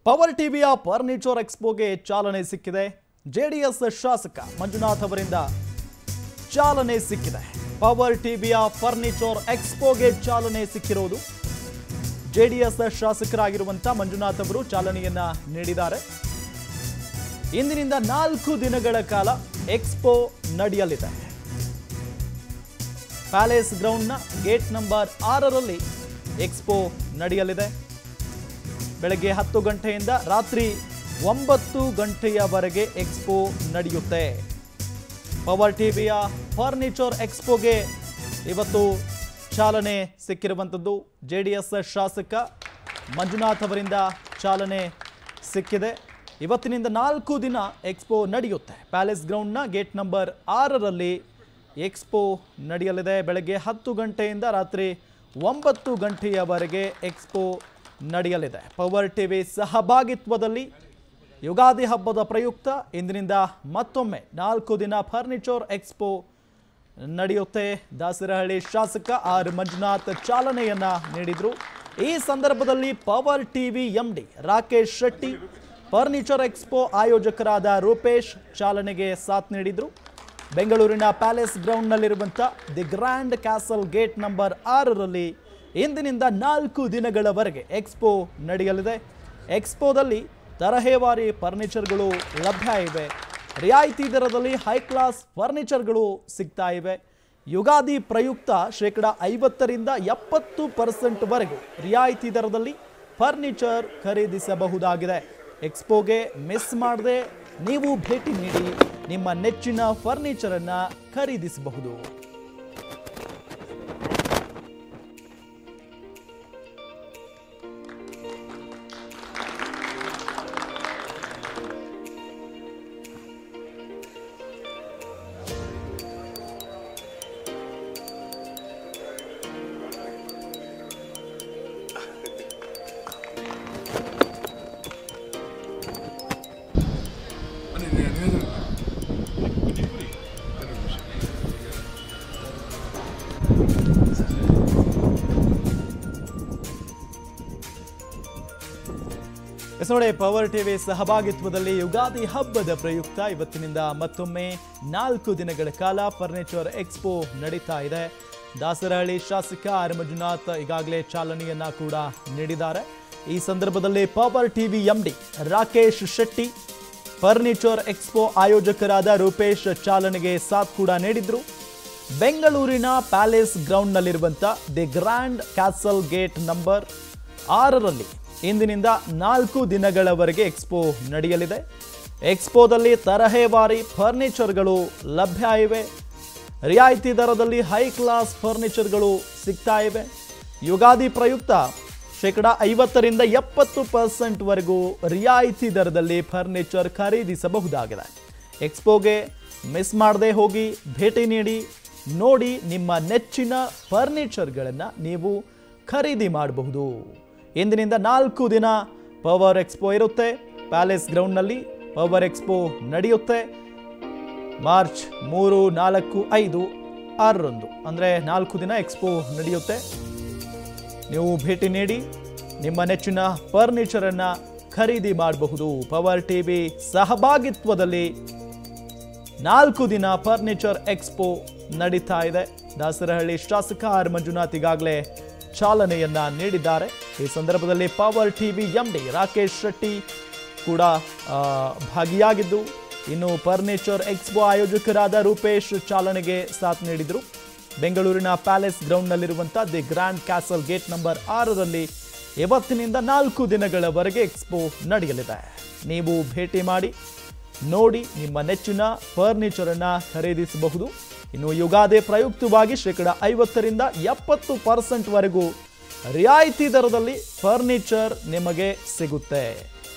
Power ಟಿವಿಯ furniture ಎಕ್ಸ್ಪೋಗೆ ಚಾಲನೆ ಸಿಕ್ಕಿದೆ ಜೆಡಿಎಸ್ ಶಾಸಕ ಮಂಜುನಾಥ್ ಅವರಿಂದ ಚಾಲನೆ ಸಿಕ್ಕಿದೆ ಪವರ್ ಟಿವಿಯ ಫರ್ನಿಚರ್ ಎಕ್ಸ್ಪೋಗೆ ಚಾಲನೆ ಸಿಕ್ಕಿರೋದು ಜೆಡಿಎಸ್ ಶಾಸಕರಾಗಿರುವಂಥ ಮಂಜುನಾಥ್ ಅವರು ಚಾಲನೆಯನ್ನ ನೀಡಿದ್ದಾರೆ ಇಂದಿನಿಂದ ನಾಲ್ಕು ದಿನಗಳ ಕಾಲ ಎಕ್ಸ್ಪೋ ನಡೆಯಲಿದೆ ಪ್ಯಾಲೇಸ್ ಗ್ರೌಂಡ್ನ ಗೇಟ್ ನಂಬರ್ ಆರರಲ್ಲಿ ಎಕ್ಸ್ಪೋ ನಡೆಯಲಿದೆ ಬೆಳಗ್ಗೆ ಹತ್ತು ಗಂಟೆಯಿಂದ ರಾತ್ರಿ ಒಂಬತ್ತು ಗಂಟೆಯವರೆಗೆ ಎಕ್ಸ್ಪೋ ನಡೆಯುತ್ತೆ ಪವರ್ ಟಿವಿಯ ಫರ್ನಿಚರ್ ಎಕ್ಸ್ಪೋಗೆ ಇವತ್ತು ಚಾಲನೆ ಸಿಕ್ಕಿರುವಂಥದ್ದು ಜೆ ಡಿ ಎಸ್ ಶಾಸಕ ಮಂಜುನಾಥ್ ಅವರಿಂದ ಚಾಲನೆ ಸಿಕ್ಕಿದೆ ಇವತ್ತಿನಿಂದ ನಾಲ್ಕು ದಿನ ಎಕ್ಸ್ಪೋ ನಡೆಯುತ್ತೆ ಪ್ಯಾಲೇಸ್ ಗ್ರೌಂಡ್ನ ಗೇಟ್ ನಂಬರ್ ಆರರಲ್ಲಿ ಎಕ್ಸ್ಪೋ ನಡೆಯಲಿದೆ ಬೆಳಗ್ಗೆ ಹತ್ತು ಗಂಟೆಯಿಂದ ರಾತ್ರಿ ಒಂಬತ್ತು ಗಂಟೆಯವರೆಗೆ ಎಕ್ಸ್ಪೋ ನಡೆಯಲಿದೆ ಪವರ್ ಟಿವಿ ಸಹಭಾಗಿತ್ವದಲ್ಲಿ ಯುಗಾದಿ ಹಬ್ಬದ ಪ್ರಯುಕ್ತ ಇಂದಿನಿಂದ ಮತ್ತೊಮ್ಮೆ ನಾಲ್ಕು ದಿನ ಫರ್ನಿಚರ್ ಎಕ್ಸ್ಪೋ ನಡೆಯುತ್ತೆ ದಾಸರಹಳ್ಳಿ ಶಾಸಕ ಆರ್ ಮಂಜುನಾಥ್ ಚಾಲನೆಯನ್ನ ನೀಡಿದ್ರು ಈ ಸಂದರ್ಭದಲ್ಲಿ power TV MD Rakesh Shetty furniture expo ಆಯೋಜಕರಾದ ರೂಪೇಶ್ ಚಾಲನೆಗೆ ಸಾಥ್ ನೀಡಿದ್ರು ಬೆಂಗಳೂರಿನ ಪ್ಯಾಲೇಸ್ ಗ್ರೌಂಡ್ನಲ್ಲಿರುವಂಥ the grand castle gate number ಆರರಲ್ಲಿ ಇಂದಿನಿಂದ ನಾಲ್ಕು ದಿನಗಳವರೆಗೆ ಎಕ್ಸ್ಪೋ ನಡೆಯಲಿದೆ ಎಕ್ಸ್ಪೋದಲ್ಲಿ ತರಹೇವಾರಿ ಫರ್ನಿಚರ್ಗಳು ಲಭ್ಯ ಇವೆ ರಿಯಾಯಿತಿ ದರದಲ್ಲಿ ಹೈ ಕ್ಲಾಸ್ ಫರ್ನಿಚರ್ಗಳು ಸಿಗ್ತಾ ಇವೆ ಯುಗಾದಿ ಪ್ರಯುಕ್ತ ಶೇಕಡ ಐವತ್ತರಿಂದ ಎಪ್ಪತ್ತು ಪರ್ಸೆಂಟ್ವರೆಗೂ ರಿಯಾಯಿತಿ ದರದಲ್ಲಿ ಫರ್ನಿಚರ್ ಖರೀದಿಸಬಹುದಾಗಿದೆ ಎಕ್ಸ್ಪೋಗೆ ಮಿಸ್ ಮಾಡದೆ ನೀವು ಭೇಟಿ ನೀಡಿ ನಿಮ್ಮ ನೆಚ್ಚಿನ ಫರ್ನಿಚರನ್ನು ಖರೀದಿಸಬಹುದು 아니, 네, 네, 네. ಎಸ್ ನೋಡಿ ಪವರ್ ಟಿವಿ ಸಹಭಾಗಿತ್ವದಲ್ಲಿ ಯುಗಾದಿ ಹಬ್ಬದ ಪ್ರಯುಕ್ತ ಇವತ್ತಿನಿಂದ ಮತ್ತೊಮ್ಮೆ ನಾಲ್ಕು ದಿನಗಳ ಕಾಲ ಫರ್ನಿಚರ್ ಎಕ್ಸ್ಪೋ ನಡೀತಾ ಇದೆ ದಾಸರಹಳ್ಳಿ ಶಾಸಕ ಆರ್ ಮಂಜುನಾಥ್ ಈಗಾಗಲೇ ಚಾಲನೆಯನ್ನ ಕೂಡ ನೀಡಿದ್ದಾರೆ ಈ ಸಂದರ್ಭದಲ್ಲಿ power TV MD Rakesh Shetty furniture expo ಆಯೋಜಕರಾದ ರೂಪೇಶ್ ಚಾಲನೆಗೆ ಸಾಥ್ ಕೂಡ ನೀಡಿದ್ರು ಬೆಂಗಳೂರಿನ ಪ್ಯಾಲೇಸ್ ಗ್ರೌಂಡ್ನಲ್ಲಿರುವಂಥ the grand castle gate number ಆರರಲ್ಲಿ ಇಂದಿನಿಂದ ನಾಲ್ಕು ದಿನಗಳವರೆಗೆ ಎಕ್ಸ್ಪೋ ನಡೆಯಲಿದೆ ಎಕ್ಸ್ಪೋದಲ್ಲಿ ತರಹೇವಾರಿ ಫರ್ನಿಚರ್ಗಳು ಲಭ್ಯ ಇವೆ ರಿಯಾಯಿತಿ ದರದಲ್ಲಿ ಹೈ ಕ್ಲಾಸ್ ಫರ್ನಿಚರ್ಗಳು ಸಿಗ್ತಾ ಇವೆ ಯುಗಾದಿ ಪ್ರಯುಕ್ತ ಶೇಕಡ ಐವತ್ತರಿಂದ ಎಪ್ಪತ್ತು ಪರ್ಸೆಂಟ್ವರೆಗೂ ರಿಯಾಯಿತಿ ದರದಲ್ಲಿ ಫರ್ನಿಚರ್ ಖರೀದಿಸಬಹುದಾಗಿದೆ ಎಕ್ಸ್ಪೋಗೆ ಮಿಸ್ ಮಾಡದೆ ಹೋಗಿ ಭೇಟಿ ನೀಡಿ ನೋಡಿ ನಿಮ್ಮ ನೆಚ್ಚಿನ ಫರ್ನಿಚರ್ಗಳನ್ನು ನೀವು ಖರೀದಿ ಮಾಡಬಹುದು ಇಂದಿನಿಂದ ನಾಲ್ಕು ದಿನ ಪವರ್ ಎಕ್ಸ್ಪೋ ಇರುತ್ತೆ ಪ್ಯಾಲೇಸ್ ಗ್ರೌಂಡ್ನಲ್ಲಿ ಪವರ್ ಎಕ್ಸ್ಪೋ ನಡೆಯುತ್ತೆ ಮಾರ್ಚ್ ಮೂರು ನಾಲ್ಕು ಐದು ಆರರಂದು ಅಂದರೆ ನಾಲ್ಕು ದಿನ ಎಕ್ಸ್ಪೋ ನಡೆಯುತ್ತೆ ನೀವು ಭೇಟಿ ನೀಡಿ ನಿಮ್ಮ ನೆಚ್ಚಿನ ಫರ್ನಿಚರನ್ನು ಖರೀದಿ ಮಾಡಬಹುದು ಪವರ್ ಟಿವಿ ಸಹಭಾಗಿತ್ವದಲ್ಲಿ ನಾಲ್ಕು ದಿನ ಫರ್ನಿಚರ್ ಎಕ್ಸ್ಪೋ ನಡೀತಾ ಇದೆ ದಾಸರಹಳ್ಳಿ ಶಾಸಕ ಆರ್ ಮಂಜುನಾಥ್ ಈಗಾಗಲೇ ಚಾಲನೆಯನ್ನ ನೀಡಿದ್ದಾರೆ ಈ ಸಂದರ್ಭದಲ್ಲಿ power TV MD Rakesh Shetty ಕೂಡ ಆ, ಭಾಗಿಯಾಗಿದ್ದು ಇನ್ನು ಫರ್ನಿಚರ್ ಎಕ್ಸ್ಪೋ ಆಯೋಜಕರಾದ ರೂಪೇಶ್ ಚಾಲನೆಗೆ ಸಾಥ್ ನೀಡಿದರು ಬೆಂಗಳೂರಿನ ಪ್ಯಾಲೇಸ್ ಗ್ರೌಂಡ್ನಲ್ಲಿರುವಂಥ the grand castle gate number ಆರರಲ್ಲಿ ಇವತ್ತಿನಿಂದ ನಾಲ್ಕು ದಿನಗಳವರೆಗೆ ಎಕ್ಸ್ಪೋ ನಡೆಯಲಿದೆ ನೀವು ಭೇಟಿ ಮಾಡಿ ನೋಡಿ ನಿಮ್ಮ ನೆಚ್ಚಿನ ಫರ್ನಿಚರನ್ನು ಖರೀದಿಸಬಹುದು ಇನ್ನು ಯುಗಾದಿ ಪ್ರಯುಕ್ತವಾಗಿ ಶೇಕಡ ಐವತ್ತರಿಂದ ಎಪ್ಪತ್ತು ಪರ್ಸೆಂಟ್ವರೆಗೂ ರಿಯಾಯಿತಿ ದರದಲ್ಲಿ ಫರ್ನಿಚರ್ ನಿಮಗೆ ಸಿಗುತ್ತೆ